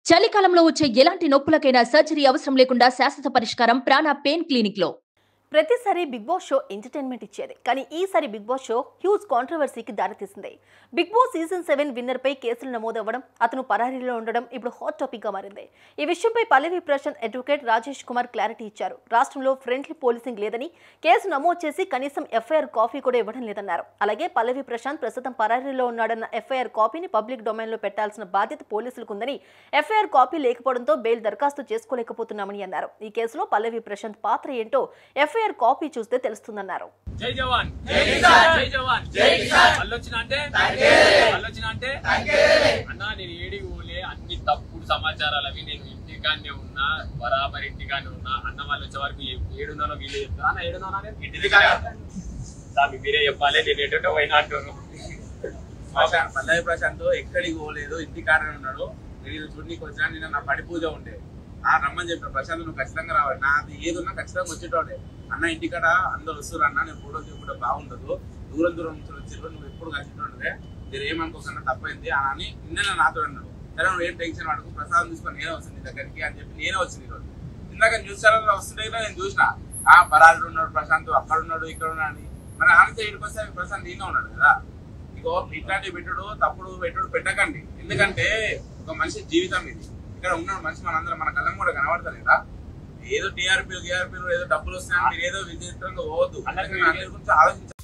చలికాలంలో వచ్చే ఎలాంటి నొప్పులకైనా సర్జరీ అవసరం లేకుండా శాశ్వత పరిష్కారం ప్రాణ పెయిన్ క్లినిక్ లో ప్రతిసారి బిగ్ బాస్ షో ఎంటర్టైన్మెంట్ ఇచ్చేది కానీ ఈసారి బిగ్ బాస్ షో హ్యూజ్ కాంట్రవర్సీకి దారితీసింది Bigg Boss season seven winner పై కేసులు నమోదవ్వడం అతను పరారీలో ఉండడం ఇప్పుడు హాట్ టాపిక్ గా మారింది ఈ విషయంపై పల్లవి ప్రశాంత్ అడ్వకేట్ రాజేష్ కుమార్ క్లారిటీ ఇచ్చారు రాష్ట్రంలో ఫ్రెండ్లీ పోలీసింగ్ లేదని కేసు నమోదు చేసి కనీసం ఎఫ్ఐఆర్ కాపీ కూడా ఇవ్వడం లేదన్నారు అలాగే పల్లవి ప్రశాంత్ ప్రస్తుతం పరారీలో ఉన్నాడన్న ఎఫ్ఐఆర్ కాపీని పబ్లిక్ డొమైన్ లో పెట్టాల్సిన బాధ్యత పోలీసులకు ఉందని ఎఫ్ఐఆర్ కాపీ లేకపోవడంతో బెయిల్ దరఖాస్తు చేసుకోలేకపోతున్నామని అన్నారు ఈ కేసులో పల్లవి ప్రశాంత్ పాత్ర ఏంటో ఎఫ్ఐఆర్ కాపీ చూస్తే తెలుస్తుందన్నారు జై జవాన్ జై కిసాన్ జై జవాన్ జై కిసాన్ మళ్ళొచ్చిన అంటే మళ్ళొచ్చిన అంటే అన్నా నేను ఏడి ఊలే అన్ని తప్పుడు సమాచారాలు అవి నేను ఇంటికాన్నే ఉన్నా బరాబర్ ఇంటికానే ఉన్నా అన్న వాళ్ళు వచ్చే వరకు ఏ- ఏడున్నానో వీళ్ళే చెప్తా అన్న ఏడున్నానో నేను ఇంటి సామి మీరే చెప్పాలి నేను ఎటో పోయినా అంటాను ప్రశాంత్ పల్లవి ప్రశాంత్ ఎక్కడికి పోలేదు ఇంటి కాడనే ఉన్నాడు నేను చూడనీకి వచ్చినా నిన్న నా పడి పూజ ఉండే ఆ రమ్మని చెప్పిన ప్రశాంత్ నువ్వు ఖచ్చితంగా రావాలి నాది ఏది ఉన్నా ఖచ్చితంగా వచ్చేటోడే అన్న ఇంటికాడ అందరు వస్తారు అన్న నేను ఫోటో తీసుకుంటే బాగుండదు దూరం దూరం నుంచి వచ్చారు నువ్వు ఎప్పుడు కలిసినట్టుండే మీరు ఏమనుకోకుండా తప్పైంది అని అని నిన్న నాతో అన్నాడు సరే నువ్వు ఏం టెన్షన్ పడకు ప్రసాదం తీసుకొని నేనే వస్తుంది నీ దగ్గరికి అని చెప్పి నేనే వచ్చింది ఈరోజు ఇందాక న్యూస్ ఛానల్ వస్తుంటే కూడా నేను చూసిన ఆ పరాజుడు ఉన్నాడు ప్రశాంత్ అక్కడ ఉన్నాడు ఇక్కడ ఉన్నాడు అని మరి ఆనంద ఇక్కడికి వస్తే ప్రశాంత్ ఈయన ఉన్నాడు కదా ఇగో ఇట్లాంటి పెట్టుడు తప్పుడు పెట్టుడు పెట్టకండి ఎందుకంటే ఒక మనిషి జీవితం ఇది ఇక్కడ ఉన్న మనిషి మనందరం మన కళ్ళం కూడా కనబడతారు కదా ఏదో టీఆర్పీ టీఆర్పీలు ఏదో డబ్బులు వస్తాయని మీరు ఏదో విచిత్రంగా పోవద్దు అలాగే అందరి గురించి ఆలోచించాలి